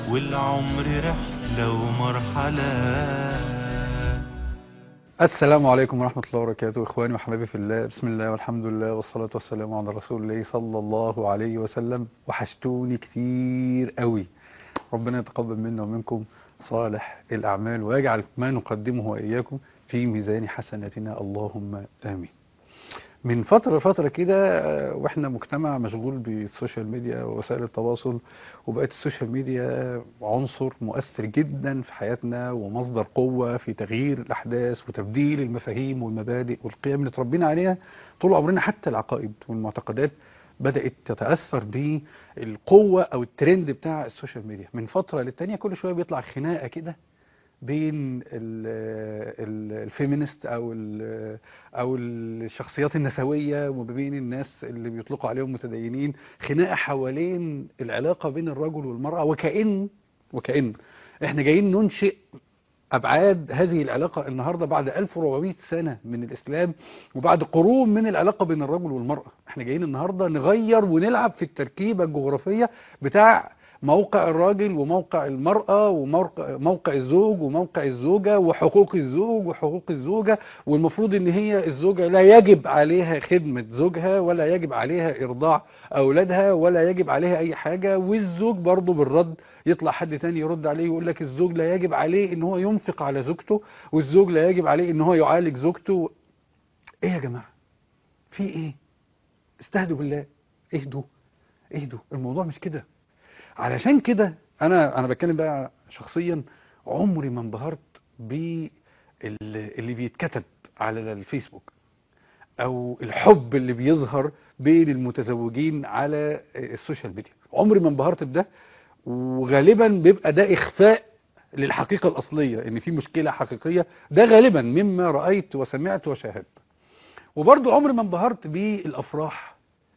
والعمر رحلة ومرحلة السلام عليكم ورحمة الله وبركاته إخواني وحبايبي في الله بسم الله والحمد لله والصلاة والسلام على رسول الله صلى الله عليه وسلم وحشتوني كتير قوي ربنا يتقبل منا ومنكم صالح الأعمال ويجعل ما نقدمه وإياكم في ميزان حسناتنا اللهم آمين من فترة لفترة كده آه، واحنا مجتمع مشغول بالسوشيال ميديا ووسائل التواصل وبقت السوشيال ميديا عنصر مؤثر جدا في حياتنا ومصدر قوة في تغيير الأحداث وتبديل المفاهيم والمبادئ والقيم اللي اتربينا عليها طول عمرنا حتى العقائد والمعتقدات بدأت تتأثر بالقوة أو الترند بتاع السوشيال ميديا من فترة للتانية كل شوية بيطلع خناقة كده بين ال- ال- الفيمينست او ال- او الشخصيات النسويه وما بين الناس اللي بيطلقوا عليهم متدينين خناقه حوالين العلاقه بين الرجل والمراه وكأن وكأن احنا جايين ننشئ ابعاد هذه العلاقه النهارده بعد 1400 سنه من الاسلام وبعد قرون من العلاقه بين الرجل والمراه احنا جايين النهارده نغير ونلعب في التركيبه الجغرافيه بتاع موقع الراجل وموقع المرأة وموقع موقع الزوج وموقع الزوجة وحقوق الزوج وحقوق الزوجة والمفروض ان هي الزوجة لا يجب عليها خدمة زوجها ولا يجب عليها ارضاع اولادها ولا يجب عليها اي حاجة والزوج برضه بالرد يطلع حد تاني يرد عليه يقول لك الزوج لا يجب عليه ان هو ينفق على زوجته والزوج لا يجب عليه ان هو يعالج زوجته ايه يا جماعة في ايه استهدوا بالله اهدوا اهدوا الموضوع مش كده علشان كده انا انا بتكلم بقى شخصيا عمري ما انبهرت باللي بيتكتب على الفيسبوك او الحب اللي بيظهر بين المتزوجين على السوشيال ميديا عمري ما انبهرت بده وغالبا بيبقى ده اخفاء للحقيقة الاصلية ان في مشكلة حقيقية ده غالبا مما رأيت وسمعت وشاهدت وبرضو عمري ما انبهرت بالافراح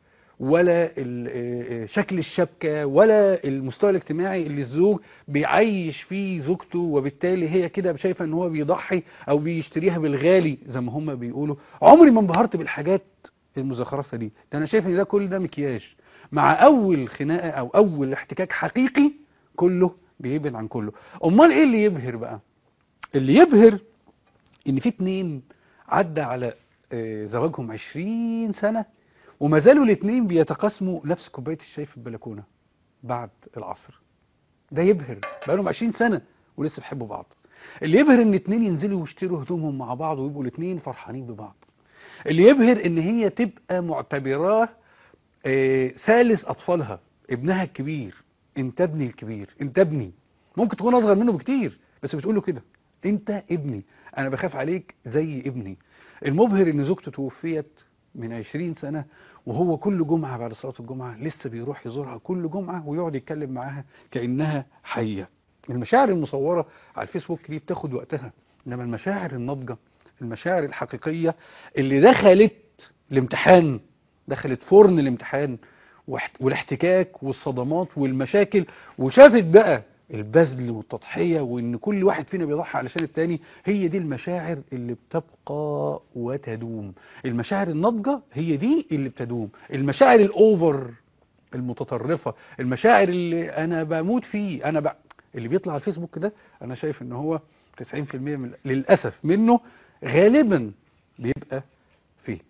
ولا ال- آه، شكل الشبكة ولا المستوى الاجتماعي اللي الزوج بيعيش فيه زوجته وبالتالي هي كده شايفة ان هو بيضحي او بيشتريها بالغالي زي ما هم بيقولوا عمري ما انبهرت بالحاجات المزخرفة دي ده انا شايف ان ده كل ده مكياج مع اول خناقة او اول احتكاك حقيقي كله بيبعد عن كله امال ايه اللي يبهر بقى اللي يبهر ان في اتنين عدى على آه، زواجهم 20 سنة وما زالوا الاثنين بيتقاسموا نفس كوبايه الشاي في البلكونه بعد العصر ده يبهر بقالهم 20 سنه ولسه بيحبوا بعض اللي يبهر ان اتنين ينزلوا ويشتروا هدومهم مع بعض ويبقوا الاثنين فرحانين ببعض اللي يبهر ان هي تبقى معتبراه آه، ثالث اطفالها ابنها الكبير انت ابني الكبير انت ابني ممكن تكون اصغر منه بكتير بس بتقول له كده انت ابني انا بخاف عليك زي ابني المبهر ان زوجته توفيت من 20 سنة وهو كل جمعة بعد صلاة الجمعة لسه بيروح يزورها كل جمعة ويقعد يتكلم معاها كأنها حية المشاعر المصورة على الفيسبوك دي بتاخد وقتها إنما المشاعر الناضجة المشاعر الحقيقية اللي دخلت الامتحان دخلت فرن الامتحان واحت- والاحتكاك والصدمات والمشاكل وشافت بقى البذل والتضحية وان كل واحد فينا بيضحي علشان التاني هي دي المشاعر اللي بتبقى وتدوم المشاعر الناضجة هي دي اللي بتدوم المشاعر الاوفر المتطرفة المشاعر اللي انا بموت فيه انا ب... اللي بيطلع على الفيسبوك ده انا شايف ان هو 90% من للأسف منه غالبا بيبقى فيك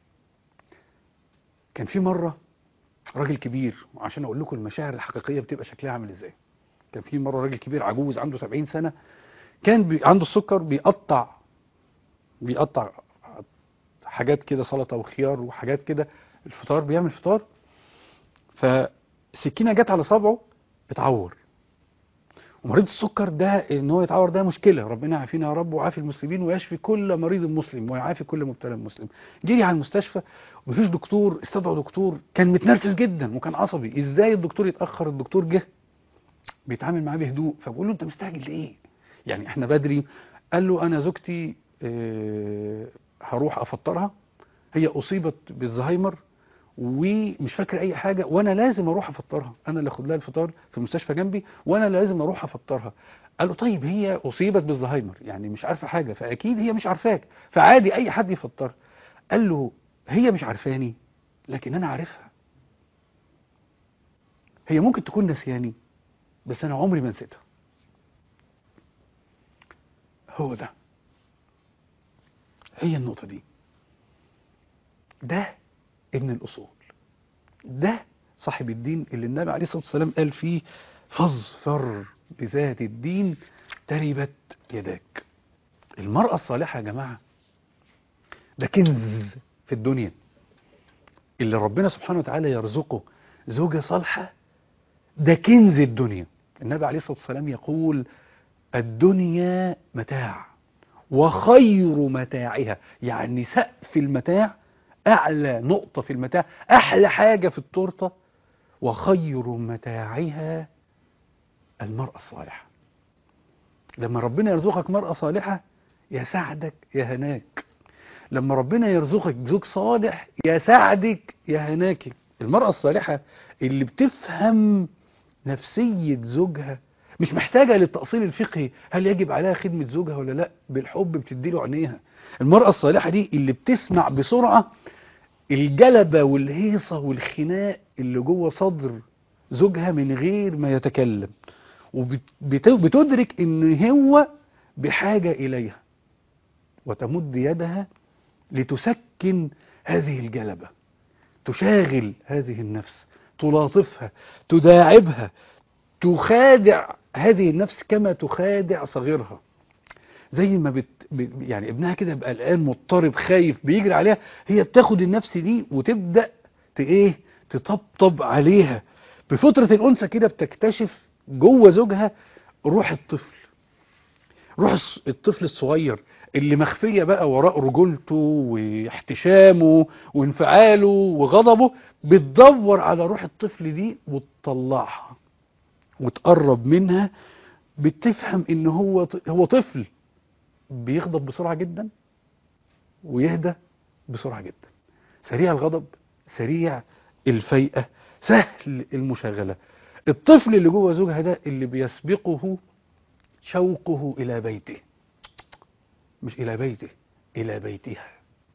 كان في مرة راجل كبير وعشان اقول لكم المشاعر الحقيقية بتبقى شكلها عامل ازاي كان في مرة راجل كبير عجوز عنده 70 سنة كان بي عنده السكر بيقطع بيقطع حاجات كده سلطة وخيار وحاجات كده الفطار بيعمل فطار فالسكينة جت على صبعه اتعور ومريض السكر ده ان هو يتعور ده مشكلة ربنا يعافينا يا رب ويعافي المسلمين ويشفي كل مريض مسلم ويعافي كل مبتلى مسلم جري على المستشفى ومفيش دكتور استدعوا دكتور كان متنرفز جدا وكان عصبي ازاي الدكتور يتأخر الدكتور جه بيتعامل معاه بهدوء فبقول له انت مستعجل ليه يعني احنا بدري قال له انا زوجتي اه هروح افطرها هي اصيبت بالزهايمر ومش فاكره اي حاجه وانا لازم اروح افطرها انا اللي اخد لها الفطار في المستشفى جنبي وانا اللي لازم اروح افطرها قال له طيب هي اصيبت بالزهايمر يعني مش عارفه حاجه فاكيد هي مش عارفاك فعادي اي حد يفطرها قال له هي مش عارفاني لكن انا عارفها هي ممكن تكون نسياني بس انا عمري ما نسيتها هو ده هي النقطة دي ده ابن الأصول ده صاحب الدين اللي النبي عليه الصلاة والسلام قال فيه فاظفر بذات الدين تربت يداك المرأة الصالحة يا جماعة ده كنز في الدنيا اللي ربنا سبحانه وتعالى يرزقه زوجة صالحة ده كنز الدنيا النبي عليه الصلاة والسلام يقول الدنيا متاع وخير متاعها يعني سقف المتاع أعلى نقطة في المتاع أحلى حاجة في التورتة وخير متاعها المرأة الصالحة لما ربنا يرزقك مرأة صالحة يساعدك يا هناك لما ربنا يرزقك زوج صالح يساعدك يا هناك المرأة الصالحة اللي بتفهم نفسية زوجها مش محتاجة للتأصيل الفقهي هل يجب عليها خدمة زوجها ولا لا بالحب بتديله عينيها المرأة الصالحة دي اللي بتسمع بسرعة الجلبة والهيصة والخناق اللي جوه صدر زوجها من غير ما يتكلم وبتدرك ان هو بحاجة اليها وتمد يدها لتسكن هذه الجلبة تشاغل هذه النفس تلاطفها تداعبها تخادع هذه النفس كما تخادع صغيرها زي ما بت... ب- يعني ابنها كده يبقى قلقان مضطرب خايف بيجري عليها هي بتاخد النفس دي وتبدأ ت... ايه تطبطب عليها بفترة الأنثى كده بتكتشف جوه زوجها روح الطفل روح الص- الطفل الصغير اللي مخفية بقى وراء رجولته واحتشامه وانفعاله وغضبه بتدور على روح الطفل دي وتطلعها وتقرب منها بتفهم ان هو ط- هو طفل بيغضب بسرعة جدا ويهدى بسرعة جدا سريع الغضب سريع الفيئة سهل المشاغلة الطفل اللي جوه زوجها ده اللي بيسبقه شوقه إلى بيته مش إلى بيته إلى بيتها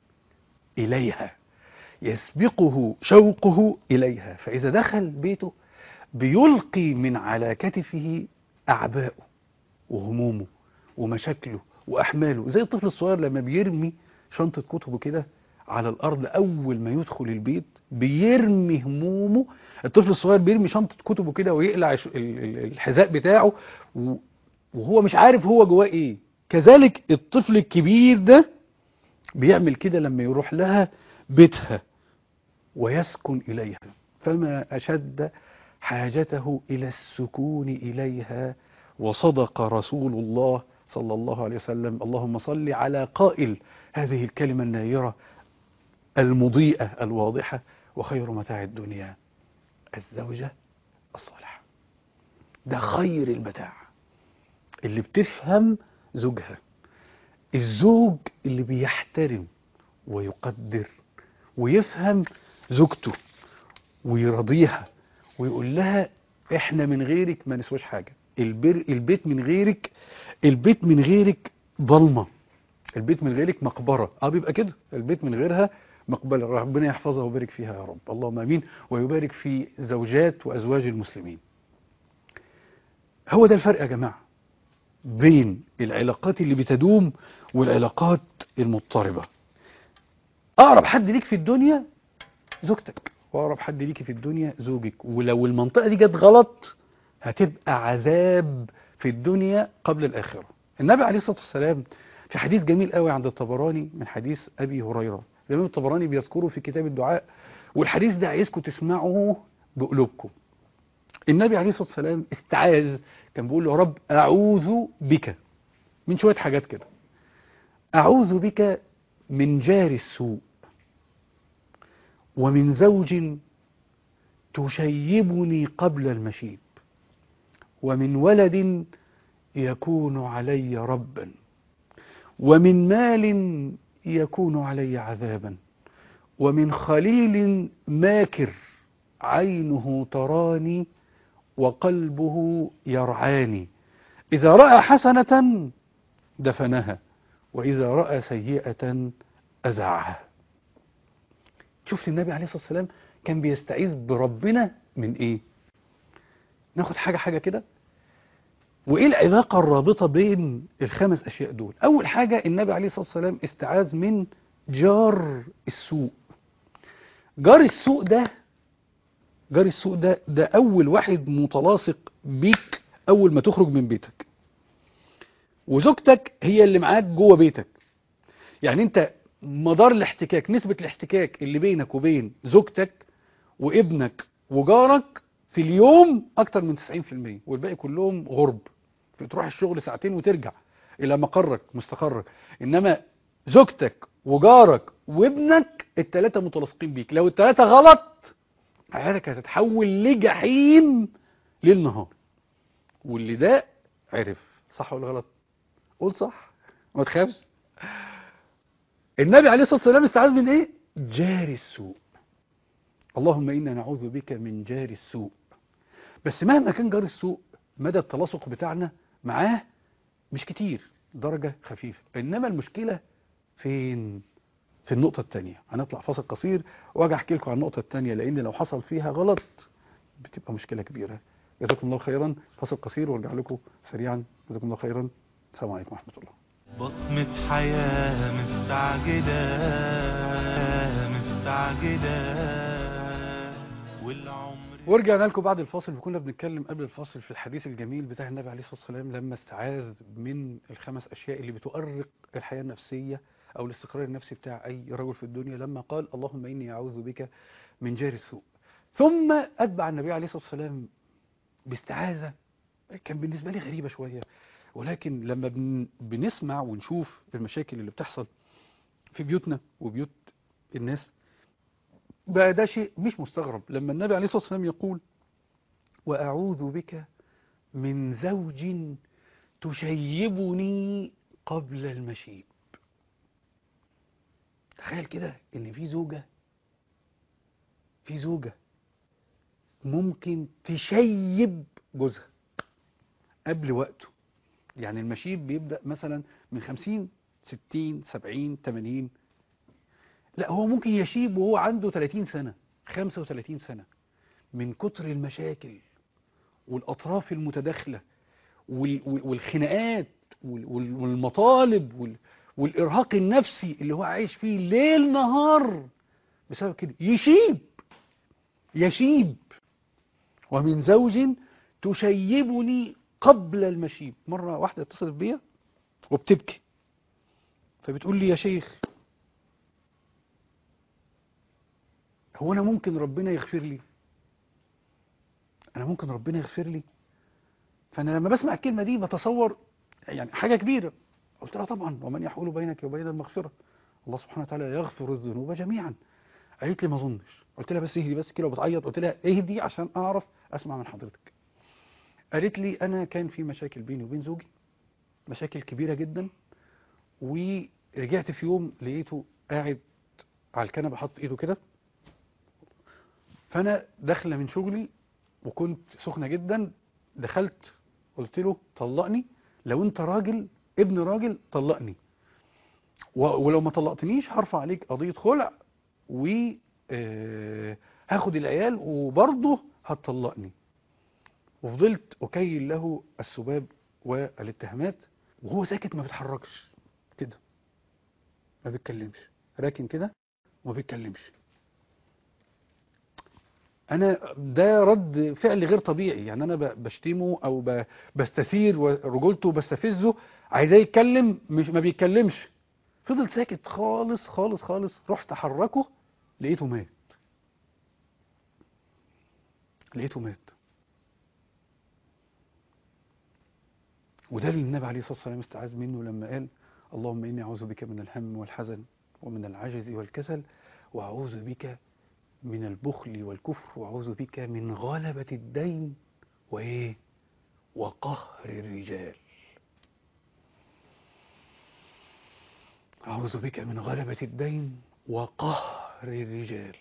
إليها يسبقه شوقه إليها فإذا دخل بيته بيلقي من على كتفه أعباءه وهمومه ومشاكله وأحماله زي الطفل الصغير لما بيرمي شنطة كتبه كده على الأرض أول ما يدخل البيت بيرمي همومه الطفل الصغير بيرمي شنطة كتبه كده ويقلع ش- ال- ال- الحذاء بتاعه و- وهو مش عارف هو جواه ايه كذلك الطفل الكبير ده بيعمل كده لما يروح لها بيتها ويسكن إليها فما أشد حاجته إلى السكون إليها وصدق رسول الله صلى الله عليه وسلم اللهم صل على قائل هذه الكلمة النيرة المضيئة الواضحة وخير متاع الدنيا الزوجة الصالحة ده خير المتاع اللي بتفهم زوجها الزوج اللي بيحترم ويقدر ويفهم زوجته ويرضيها ويقول لها احنا من غيرك ما نسواش حاجة البر البيت من غيرك البيت من غيرك ضلمة البيت من غيرك مقبرة اه بيبقى كده البيت من غيرها مقبرة ربنا يحفظها ويبارك فيها يا رب اللهم امين ويبارك في زوجات وازواج المسلمين هو ده الفرق يا جماعة بين العلاقات اللي بتدوم والعلاقات المضطربة أقرب حد ليك في الدنيا زوجتك وأقرب حد ليك في الدنيا زوجك ولو المنطقة دي جت غلط هتبقى عذاب في الدنيا قبل الآخرة النبي عليه الصلاة والسلام في حديث جميل قوي عند الطبراني من حديث أبي هريرة الإمام الطبراني بيذكره في كتاب الدعاء والحديث ده عايزكم تسمعوه بقلوبكم النبي عليه الصلاة والسلام استعاذ كان بيقول له يا رب أعوذ بك من شوية حاجات كده أعوذ بك من جار السوء ومن زوج تشيبني قبل المشيب ومن ولد يكون علي ربا ومن مال يكون علي عذابا ومن خليل ماكر عينه تراني وقلبه يرعاني إذا رأى حسنة دفنها وإذا رأى سيئة أزعها شفت النبي عليه الصلاة والسلام كان بيستعيذ بربنا من إيه ناخد حاجة حاجة كده وايه العلاقه الرابطه بين الخمس اشياء دول اول حاجه النبي عليه الصلاه والسلام استعاذ من جار السوء جار السوء ده جار السوء ده ده اول واحد متلاصق بيك اول ما تخرج من بيتك وزوجتك هي اللي معاك جوه بيتك يعني انت مدار الاحتكاك نسبة الاحتكاك اللي بينك وبين زوجتك وابنك وجارك في اليوم اكتر من 90% والباقي كلهم غرب بتروح الشغل ساعتين وترجع الى مقرك مستقرك انما زوجتك وجارك وابنك التلاتة متلاصقين بيك لو التلاتة غلط حياتك هتتحول لجحيم ليل نهار واللي ده عرف صح ولا غلط قول صح ما تخافش النبي عليه الصلاة والسلام استعاذ من ايه جاري السوء اللهم إنا نعوذ بك من جاري السوء بس مهما كان جار السوء مدى التلاصق بتاعنا معاه مش كتير درجة خفيفة إنما المشكلة فين في النقطة التانية هنطلع فاصل قصير واجي احكي لكم عن النقطة التانية لأن لو حصل فيها غلط بتبقى مشكلة كبيرة جزاكم الله خيرا فاصل قصير وارجع لكم سريعا جزاكم الله خيرا السلام عليكم ورحمة الله بصمة حياة مستعجلة مستعجلة والعمر ورجعنا لكم بعد الفاصل وكنا بنتكلم قبل الفاصل في الحديث الجميل بتاع النبي عليه الصلاة والسلام لما استعاذ من الخمس أشياء اللي بتؤرق الحياة النفسية أو الاستقرار النفسي بتاع أي رجل في الدنيا لما قال اللهم إني أعوذ بك من جار السوء ثم أتبع النبي عليه الصلاة والسلام باستعاذة كان بالنسبة لي غريبة شوية ولكن لما بن- بنسمع ونشوف المشاكل اللي بتحصل في بيوتنا وبيوت الناس بقى ده شيء مش مستغرب لما النبي عليه الصلاة والسلام يقول وأعوذ بك من زوج تشيبني قبل المشيب تخيل كده ان في زوجة في زوجة ممكن تشيب جوزها قبل وقته يعني المشيب بيبدأ مثلا من 50 60 70 80 لا هو ممكن يشيب وهو عنده 30 سنة 35 سنة من كتر المشاكل والأطراف المتداخلة وال- وال- والخناقات وال- وال- والمطالب وال- والإرهاق النفسي اللي هو عايش فيه ليل نهار بسبب كده يشيب يشيب ومن زوج تشيبني قبل المشيب مرة واحدة اتصلت بيا وبتبكي فبتقول لي يا شيخ هو انا ممكن ربنا يغفر لي انا ممكن ربنا يغفر لي فانا لما بسمع الكلمه دي بتصور يعني حاجه كبيره قلت لها طبعا ومن يحول بينك وبين المغفره الله سبحانه وتعالى يغفر الذنوب جميعا قالت لي ما اظنش قلت لها بس اهدي بس كده وبتعيط قلت لها اهدي عشان اعرف اسمع من حضرتك قالت لي انا كان في مشاكل بيني وبين زوجي مشاكل كبيره جدا ورجعت في يوم لقيته قاعد على الكنبه حاطط ايده كده فانا داخله من شغلي وكنت سخنه جدا دخلت قلت له طلقني لو انت راجل ابن راجل طلقني و- ولو ما طلقتنيش هرفع عليك قضيه خلع و آه، هاخد العيال وبرضه هتطلقني وفضلت أكيل له السباب والاتهامات وهو ساكت ما بيتحركش كده ما بيتكلمش راكن كده وما بيتكلمش انا ده رد فعل غير طبيعي يعني انا ب- بشتمه او ب- بستثير رجولته بستفزه عايزاه يتكلم مش ما بيتكلمش فضل ساكت خالص خالص خالص رحت احركه لقيته مات لقيته مات وده اللي النبي عليه الصلاه والسلام استعاذ منه لما قال اللهم اني اعوذ بك من الهم والحزن ومن العجز والكسل واعوذ بك من البخل والكفر واعوذ بك من غلبة الدين وايه وقهر الرجال اعوذ بك من غلبة الدين وقهر الرجال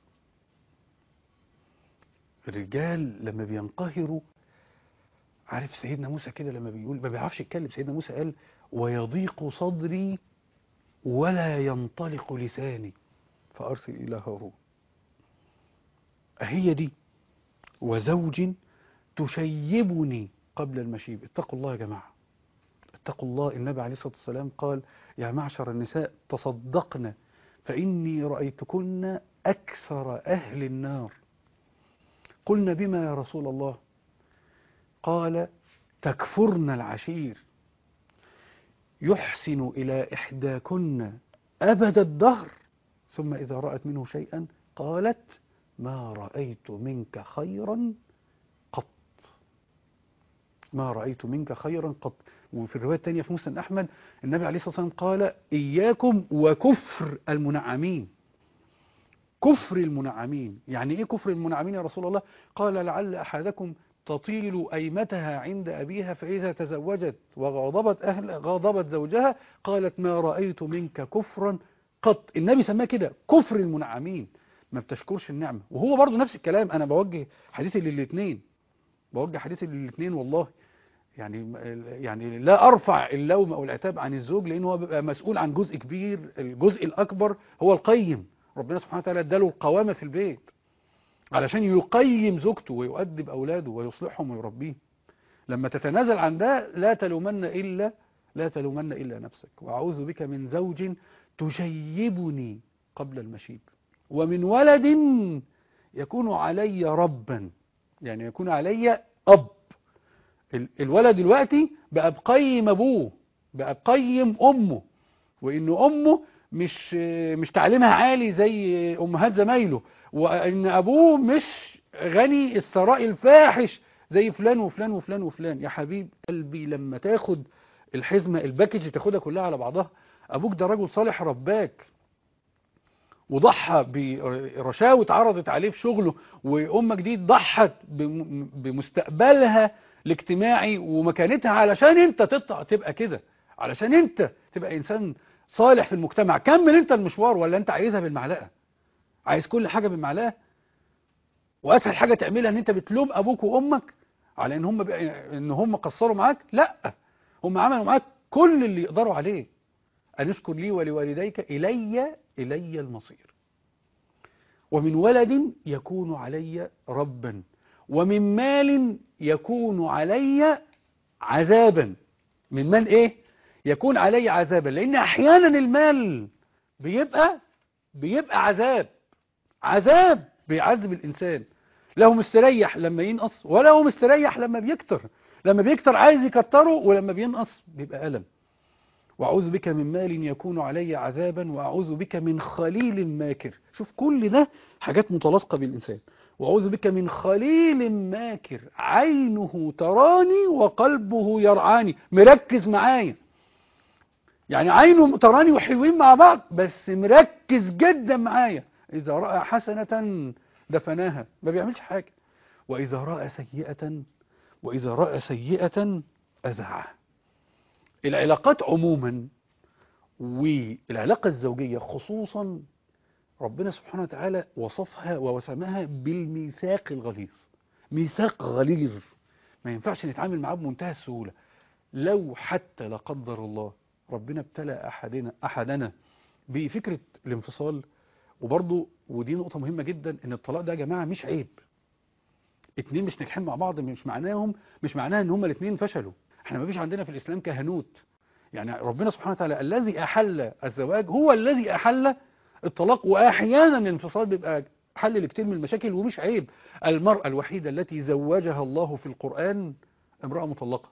الرجال لما بينقهروا عارف سيدنا موسى كده لما بيقول ما بيعرفش يتكلم سيدنا موسى قال ويضيق صدري ولا ينطلق لساني فأرسل إلى هارون هي دي وزوج تشيبني قبل المشيب اتقوا الله يا جماعة اتقوا الله النبي عليه الصلاة والسلام قال يا معشر النساء تصدقن فإني رأيتكن أكثر أهل النار قلنا بما يا رسول الله قال تكفرن العشير يحسن إلى إحداكن أبد الدهر ثم إذا رأت منه شيئا قالت ما رأيت منك خيرا قط ما رأيت منك خيرا قط وفي الرواية الثانية في مسند أحمد النبي عليه الصلاة والسلام قال إياكم وكفر المنعمين كفر المنعمين يعني إيه كفر المنعمين يا رسول الله قال لعل أحدكم تطيل أيمتها عند أبيها فإذا تزوجت وغاضبت أهل غاضبت زوجها قالت ما رأيت منك كفرا قط النبي سماه كده كفر المنعمين ما بتشكرش النعمة وهو برضو نفس الكلام أنا بوجه حديثي للاثنين بوجه حديثي للاثنين والله يعني يعني لا أرفع اللوم أو العتاب عن الزوج لأنه هو بيبقى مسؤول عن جزء كبير الجزء الأكبر هو القيم ربنا سبحانه وتعالى اداله القوامة في البيت علشان يقيم زوجته ويؤدب أولاده ويصلحهم ويربيهم لما تتنازل عن ده لا تلومن إلا لا تلومن إلا نفسك وأعوذ بك من زوج تجيبني قبل المشيب ومن ولد يكون علي ربا يعني يكون علي أب ال- الولد دلوقتي بقى بقيم أبوه بقى بقيم أمه وإن أمه مش مش تعليمها عالي زي أمهات زمايله وإن أبوه مش غني الثراء الفاحش زي فلان وفلان وفلان وفلان يا حبيب قلبي لما تاخد الحزمة الباكج تاخدها كلها على بعضها أبوك ده رجل صالح رباك وضحى برشاوة عرضت عليه في شغله وأمك دي ضحت بم- بمستقبلها الاجتماعي ومكانتها علشان انت تطلع تبقى كده علشان انت تبقى انسان صالح في المجتمع كمل انت المشوار ولا انت عايزها بالمعلقة عايز كل حاجة بالمعلقة واسهل حاجة تعملها ان انت بتلوم ابوك وامك على ان هم بقى ان هم قصروا معاك لا هم عملوا معاك كل اللي يقدروا عليه ان اشكر لي ولوالديك الي الي المصير ومن ولد يكون علي ربا ومن مال يكون علي عذابا من مال ايه يكون علي عذابا لان احيانا المال بيبقى بيبقى عذاب عذاب بيعذب الانسان له مستريح لما ينقص ولا هو مستريح لما بيكتر لما بيكتر عايز يكتره ولما بينقص بيبقى ألم وأعوذ بك من مال يكون علي عذابا وأعوذ بك من خليل ماكر شوف كل ده حاجات متلاصقة بالإنسان وأعوذ بك من خليل ماكر عينه تراني وقلبه يرعاني مركز معايا يعني عينه تراني وحلوين مع بعض بس مركز جدا معايا إذا رأى حسنة دفناها ما بيعملش حاجة وإذا رأى سيئة وإذا رأى سيئة أزعها العلاقات عموما والعلاقة الزوجية خصوصا ربنا سبحانه وتعالى وصفها ووسمها بالميثاق الغليظ ميثاق غليظ ما ينفعش نتعامل معاه بمنتهى السهولة لو حتى لا قدر الله ربنا ابتلى أحدنا أحدنا بفكرة الانفصال وبرضه ودي نقطة مهمة جدا ان الطلاق ده يا جماعة مش عيب اتنين مش ناجحين مع بعض مش معناهم مش معناها ان هما الاتنين فشلوا احنا ما فيش عندنا في الاسلام كهنوت يعني ربنا سبحانه وتعالى الذي احل الزواج هو الذي احل الطلاق واحيانا الانفصال بيبقى حل لكتير من المشاكل ومش عيب المرأة الوحيدة التي زوجها الله في القرآن امرأة مطلقة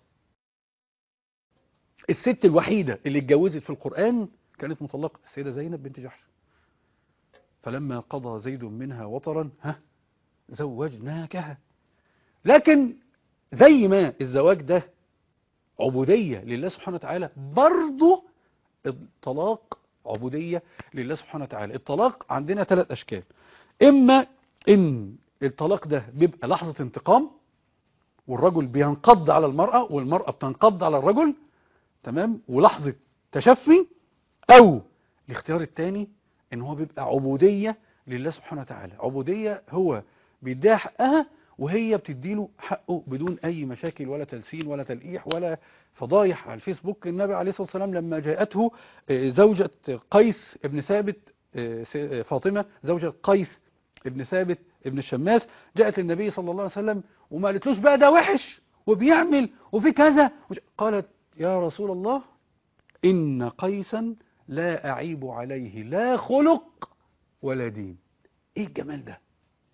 الست الوحيدة اللي اتجوزت في القرآن كانت مطلقة السيدة زينب بنت جحش فلما قضى زيد منها وطرا ها زوجناكها لكن زي ما الزواج ده عبودية لله سبحانه وتعالى برضه الطلاق عبودية لله سبحانه وتعالى الطلاق عندنا ثلاث أشكال إما إن الطلاق ده بيبقى لحظة انتقام والرجل بينقض على المرأة والمرأة بتنقض على الرجل تمام ولحظة تشفي أو الاختيار الثاني إن هو بيبقى عبودية لله سبحانه وتعالى عبودية هو بيديها حقها وهي بتديله حقه بدون أي مشاكل ولا تلسين ولا تلقيح ولا فضايح على الفيسبوك النبي عليه الصلاة والسلام لما جاءته زوجة قيس ابن ثابت فاطمة زوجة قيس ابن ثابت ابن الشماس جاءت للنبي صلى الله عليه وسلم وما قالتلوش بقى ده وحش وبيعمل وفي كذا وش- قالت يا رسول الله إن قيسا لا أعيب عليه لا خلق ولا دين إيه الجمال ده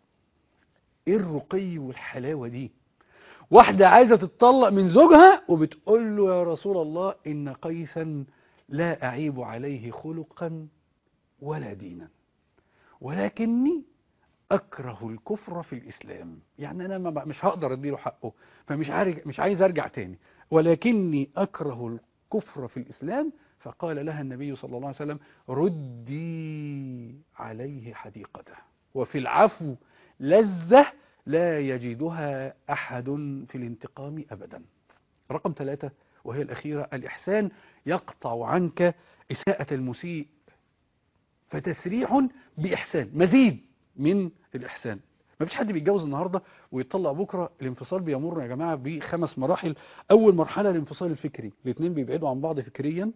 إيه الرقي والحلاوة دي واحدة عايزة تتطلق من زوجها وبتقول له يا رسول الله إن قيسا لا أعيب عليه خلقا ولا دينا ولكني أكره الكفر في الإسلام يعني أنا ما مش هقدر أديله حقه فمش عارف مش عايز أرجع تاني ولكني أكره الكفر في الإسلام فقال لها النبي صلى الله عليه وسلم ردي عليه حديقته وفي العفو لذة لا يجدها أحد في الانتقام أبدا رقم ثلاثة وهي الأخيرة الإحسان يقطع عنك إساءة المسيء فتسريح بإحسان مزيد من الإحسان ما فيش حد بيتجوز النهاردة ويطلق بكرة الانفصال بيمر يا جماعة بخمس مراحل أول مرحلة الانفصال الفكري الاثنين بيبعدوا عن بعض فكريا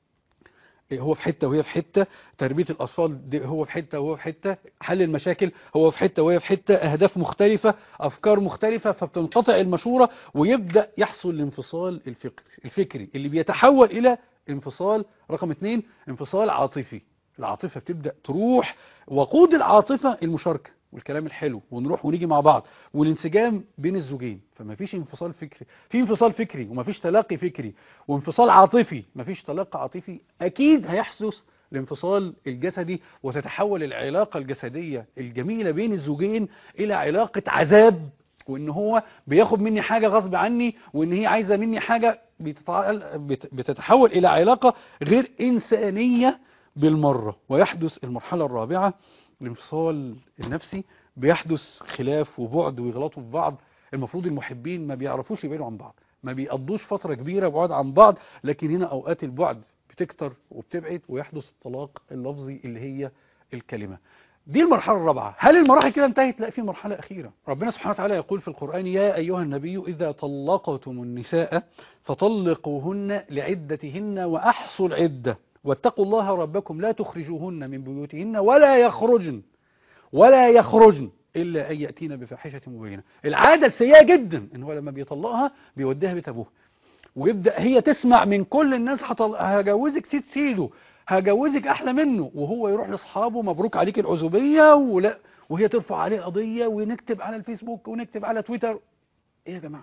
هو في حتة وهي في حتة تربية الأطفال دي هو في حتة وهو في حتة حل المشاكل هو في حتة وهي في حتة أهداف مختلفة أفكار مختلفة فبتنقطع المشورة ويبدأ يحصل الانفصال الفكري, الفكري اللي بيتحول إلى انفصال رقم اثنين انفصال عاطفي العاطفة بتبدأ تروح وقود العاطفة المشاركة والكلام الحلو ونروح ونيجي مع بعض والانسجام بين الزوجين فما فيش انفصال فكري في انفصال فكري وما فيش تلاقي فكري وانفصال عاطفي ما فيش تلاقي عاطفي اكيد هيحدث الانفصال الجسدي وتتحول العلاقة الجسدية الجميلة بين الزوجين الى علاقة عذاب وان هو بياخد مني حاجة غصب عني وان هي عايزة مني حاجة بتتع- بت- بتتحول الى علاقة غير انسانية بالمرة ويحدث المرحلة الرابعة الانفصال النفسي بيحدث خلاف وبعد ويغلطوا في بعض المفروض المحبين ما بيعرفوش يبعدوا عن بعض ما بيقضوش فترة كبيرة بعاد عن بعض لكن هنا أوقات البعد بتكتر وبتبعد ويحدث الطلاق اللفظي اللي هي الكلمة دي المرحلة الرابعة هل المراحل كده انتهت لا في مرحلة أخيرة ربنا سبحانه وتعالى يقول في القرآن يا أيها النبي إذا طلقتم النساء فطلقوهن لعدتهن وأحصوا العدة واتقوا الله ربكم لا تخرجوهن من بيوتهن ولا يخرجن ولا يخرجن إلا أن يأتين بفاحشة مبينة العادة السيئة جدا إن هو لما بيطلقها بيوديها بيت أبوها ويبدأ هي تسمع من كل الناس هطل... هجوزك سيد سيده هجوزك أحلى منه وهو يروح لأصحابه مبروك عليك العزوبية ولا وهي ترفع عليه قضية ونكتب على الفيسبوك ونكتب على تويتر إيه يا جماعة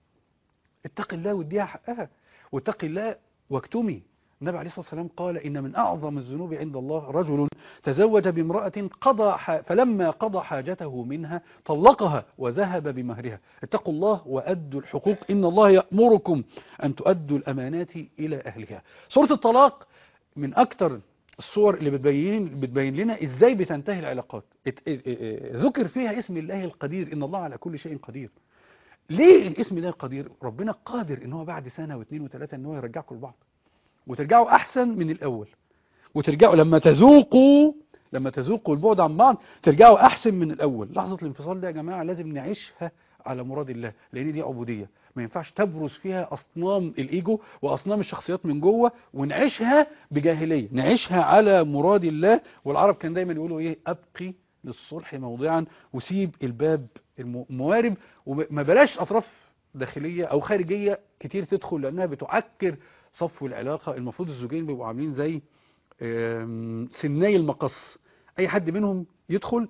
اتق الله واديها حقها واتق الله واكتمي النبي عليه الصلاة والسلام قال إن من أعظم الذنوب عند الله رجل تزوج بامرأة قضى ح... فلما قضى حاجته منها طلقها وذهب بمهرها اتقوا الله وأدوا الحقوق إن الله يأمركم أن تؤدوا الأمانات إلى أهلها سورة الطلاق من أكتر الصور اللي بتبين بتبين لنا ازاي بتنتهي العلاقات ات- ات- ات- ذكر فيها اسم الله القدير ان الله على كل شيء قدير ليه الاسم ده القدير ربنا قادر ان هو بعد سنه واثنين وثلاثه ان هو يرجعكم لبعض وترجعوا احسن من الاول وترجعوا لما تذوقوا لما تذوقوا البعد عن بعض ترجعوا احسن من الاول لحظه الانفصال ده يا جماعه لازم نعيشها على مراد الله لان دي عبوديه ما ينفعش تبرز فيها اصنام الايجو واصنام الشخصيات من جوه ونعيشها بجاهليه نعيشها على مراد الله والعرب كان دايما يقولوا ايه ابقي للصلح موضعا وسيب الباب الم- موارب وما بلاش اطراف داخليه او خارجيه كتير تدخل لانها بتعكر صفو العلاقه المفروض الزوجين بيبقوا عاملين زي آم، سناي المقص اي حد منهم يدخل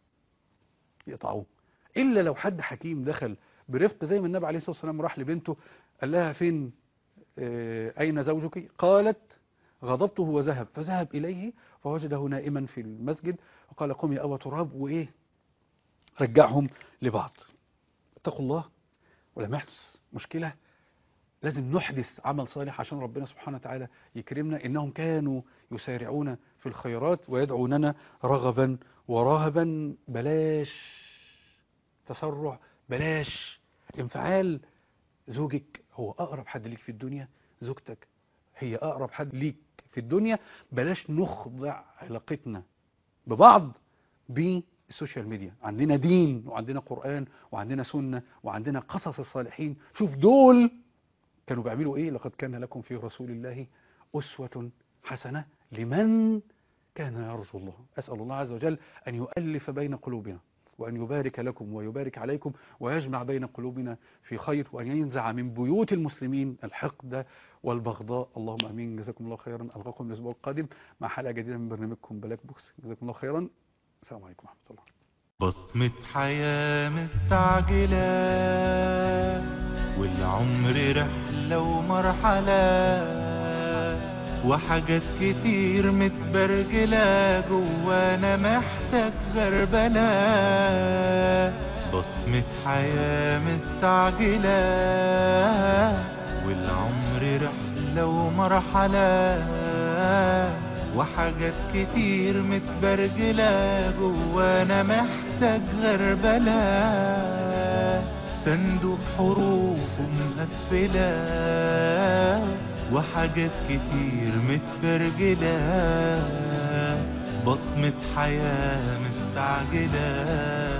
يقطعوه الا لو حد حكيم دخل برفق زي ما النبي عليه الصلاه والسلام راح لبنته قال لها فين آه، اين زوجك قالت غضبته وذهب فذهب اليه فوجده نائما في المسجد وقال قم يا ابا تراب وايه رجعهم لبعض اتقوا الله ولما يحدث مشكله لازم نحدث عمل صالح عشان ربنا سبحانه وتعالى يكرمنا إنهم كانوا يسارعون في الخيرات ويدعوننا رغبا ورهبا بلاش تسرع بلاش انفعال زوجك هو أقرب حد ليك في الدنيا زوجتك هي أقرب حد ليك في الدنيا بلاش نخضع علاقتنا ببعض بالسوشيال ميديا عندنا دين وعندنا قرآن وعندنا سنة وعندنا قصص الصالحين شوف دول كانوا بيعملوا ايه لقد كان لكم في رسول الله أسوة حسنة لمن كان يرجو الله أسأل الله عز وجل أن يؤلف بين قلوبنا وأن يبارك لكم ويبارك عليكم ويجمع بين قلوبنا في خير وأن ينزع من بيوت المسلمين الحقد والبغضاء اللهم امين جزاكم الله خيرا القاكم الاسبوع القادم مع حلقه جديده من برنامجكم بلاك بوكس جزاكم الله خيرا السلام عليكم ورحمه الله بصمة حياة مستعجلة والعمر رحلة ومرحلة وحاجات كتير متبرجلة جوانا محتاج غربلة بصمة حياة مستعجلة والعمر رحلة ومرحلة وحاجات كتير متبرجلة جوانا محتاج غربلة صندوق حروف مقفلة وحاجات كتير متبرجلة بصمة حياة مستعجلة